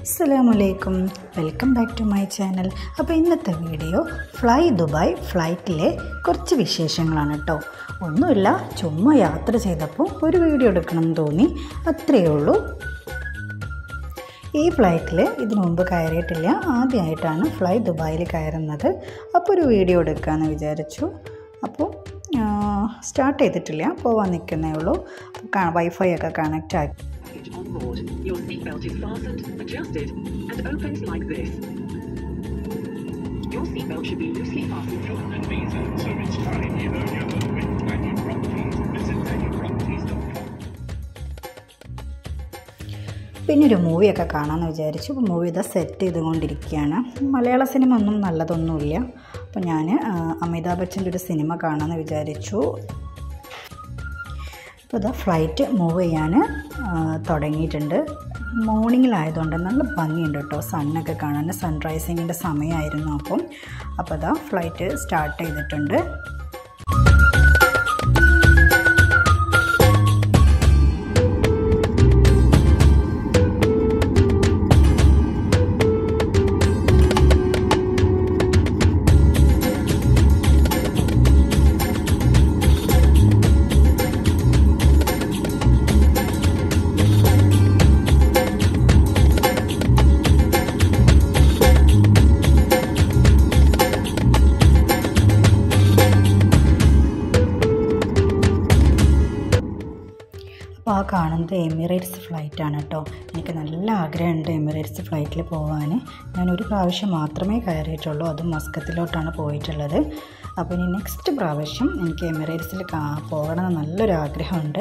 അസ്സലാമലൈക്കും welcome back to my channel അപ്പോൾ ഇന്നത്തെ വീഡിയോ ഫ്ലൈ ദുബായ് ഫ്ലൈറ്റിലെ കുറച്ച് വിശേഷങ്ങളാണ് കേട്ടോ ഒന്നുമില്ല ചുമ്മാ യാത്ര ചെയ്തപ്പോൾ ഒരു വീഡിയോ എടുക്കണം എന്ന് തോന്നി അത്രയേ ഉള്ളൂ ഈ ഫ്ലൈറ്റിൽ ഇതിനു മുമ്പ് കയറിയിട്ടില്ല ആദ്യമായിട്ടാണ് ഫ്ലൈ ദുബായിൽ കയറുന്നത് അപ്പോൾ ഒരു വീഡിയോ എടുക്കാമെന്ന് വിചാരിച്ചു അപ്പോൾ സ്റ്റാർട്ട് ചെയ്തിട്ടില്ല പോവാൻ നിൽക്കുന്നേ ഉള്ളൂ വൈഫൈ ഒക്കെ കണക്റ്റ് ആക്കി package on board. Your seatbelt is fastened, adjusted, and opens like this. Your seatbelt should be loosely fastened. and visa, so it's time you know your own with Daniel Properties. Visit danielproperties.com. പിന്നെ ഒരു മൂവിയൊക്കെ കാണാമെന്ന് വിചാരിച്ചു അപ്പോൾ movie ഇതാ set ചെയ്തുകൊണ്ടിരിക്കുകയാണ് മലയാള cinema ഒന്നും നല്ലതൊന്നുമില്ല അപ്പോൾ ഞാൻ അമിതാഭ് ബച്ചൻ്റെ ഒരു സിനിമ കാണാമെന്ന് വിചാരിച്ചു അപ്പോൾ ഇതാ ഫ്ലൈറ്റ് മൂവ് ചെയ്യാൻ തുടങ്ങിയിട്ടുണ്ട് മോർണിംഗിലായതുകൊണ്ട് നല്ല ഭംഗിയുണ്ട് കേട്ടോ സണ്ണൊക്കെ കാണാൻ സൺറൈസിങ്ങിൻ്റെ സമയമായിരുന്നു അപ്പം അപ്പോൾ ഇതാ ഫ്ലൈറ്റ് സ്റ്റാർട്ട് ചെയ്തിട്ടുണ്ട് അപ്പോൾ ആ കാണുന്നത് എമിറേറ്റ്സ് ഫ്ലൈറ്റാണ് കേട്ടോ എനിക്ക് നല്ല ആഗ്രഹമുണ്ട് എമിറേറ്റ്സ് ഫ്ലൈറ്റിൽ പോകാൻ ഞാൻ ഒരു പ്രാവശ്യം മാത്രമേ കയറിയിട്ടുള്ളൂ അതും മസ്കത്തിലോട്ടാണ് പോയിട്ടുള്ളത് അപ്പോൾ ഇനി നെക്സ്റ്റ് പ്രാവശ്യം എനിക്ക് എമിറേറ്റ്സിൽ കാ പോകണമെന്ന് നല്ലൊരു ആഗ്രഹമുണ്ട്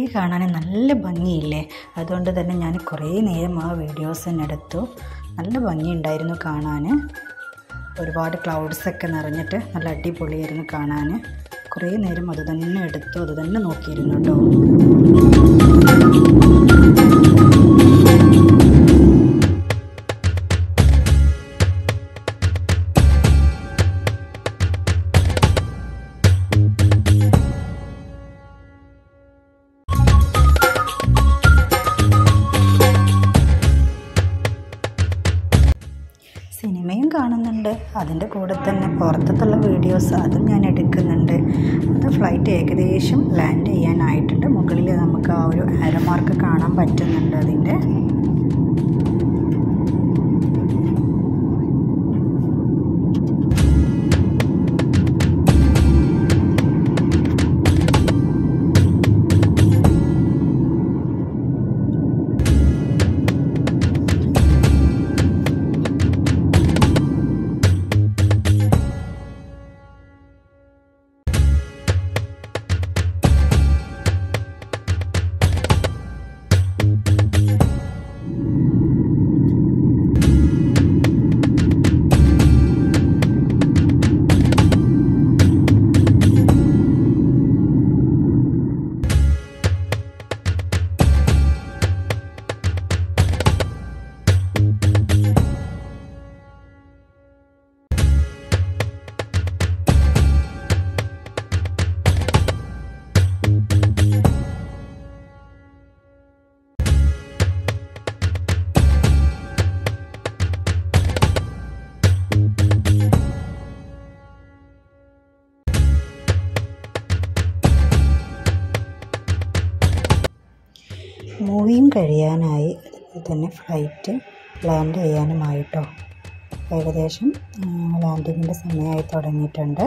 കാണാൻ നല്ല ഭംഗിയില്ലേ അതുകൊണ്ട് തന്നെ ഞാൻ കുറേ നേരം ആ വീഡിയോസ് തന്നെ എടുത്തു നല്ല ഭംഗിയുണ്ടായിരുന്നു കാണാൻ ഒരുപാട് ക്ലൗഡ്സൊക്കെ നിറഞ്ഞിട്ട് നല്ല അടിപൊളിയായിരുന്നു കാണാൻ കുറേ നേരം അത് തന്നെ എടുത്തു അത് തന്നെ നോക്കിയിരുന്നു കേട്ടോ സിനിമയും കാണുന്നുണ്ട് അതിൻ്റെ കൂടെ തന്നെ പുറത്തുള്ള വീഡിയോസ് അതും ഞാൻ എടുക്കുന്നുണ്ട് അത് ഫ്ലൈറ്റ് ഏകദേശം ലാൻഡ് ചെയ്യാനായിട്ടുണ്ട് മുകളിൽ നമുക്ക് ആ ഒരു ആരമാർക്ക് കാണാൻ പറ്റുന്നുണ്ട് അതിൻ്റെ മൂവിയും കഴിയാനായി തന്നെ ഫ്ലൈറ്റ് ലാൻഡ് ചെയ്യാനുമായിട്ടോ ഏകദേശം ലാൻഡിങ്ങിൻ്റെ സമയമായി തുടങ്ങിയിട്ടുണ്ട്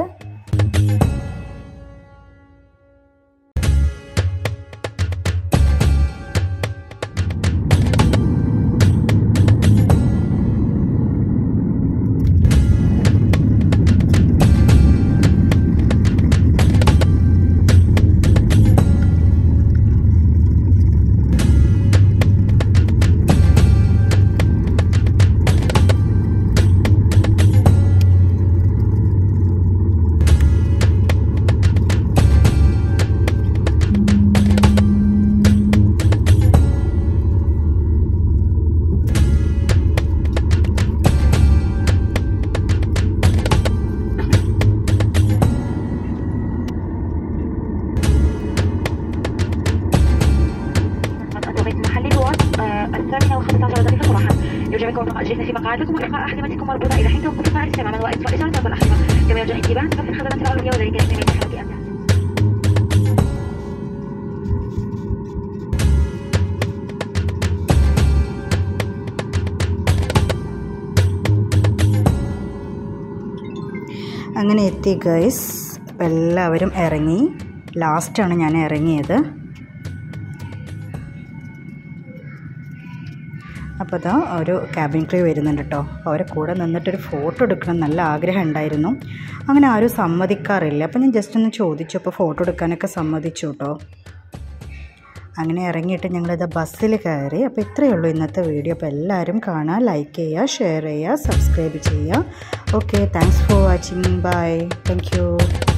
التوقيت المحلي هو آه، الثامنة وخمسة عشر دقيقة صباحا يرجى منكم رفع الجلسة في مقاعدكم وإلقاء أحزمتكم مربوطة إلى حين توقف الطائرة استماع من وائد وإشارة رب الأحزمة كما يرجى انتباه كافة الخدمات الأولية وذلك لحماية حركة أمنها അങ്ങനെ എത്തി ഗൈസ് അപ്പം എല്ലാവരും ഇറങ്ങി ലാസ്റ്റാണ് ഞാൻ ഇറങ്ങിയത് അപ്പോൾ അതാ ഒരു ക്യാബിൻ ക്രൂ വരുന്നുണ്ട് കേട്ടോ അപ്പോൾ അവരെ കൂടെ നിന്നിട്ടൊരു ഫോട്ടോ എടുക്കണം നല്ല ആഗ്രഹം ഉണ്ടായിരുന്നു അങ്ങനെ ആരും സമ്മതിക്കാറില്ല അപ്പോൾ ഞാൻ ജസ്റ്റ് ഒന്ന് ചോദിച്ചു അപ്പോൾ ഫോട്ടോ എടുക്കാനൊക്കെ സമ്മതിച്ചു കേട്ടോ അങ്ങനെ ഇറങ്ങിയിട്ട് ഞങ്ങളിത് ബസ്സിൽ കയറി അപ്പോൾ ഇത്രയേ ഉള്ളൂ ഇന്നത്തെ വീഡിയോ അപ്പോൾ എല്ലാവരും കാണുക ലൈക്ക് ചെയ്യുക ഷെയർ ചെയ്യുക സബ്സ്ക്രൈബ് ചെയ്യുക okay thanks for watching bye thank U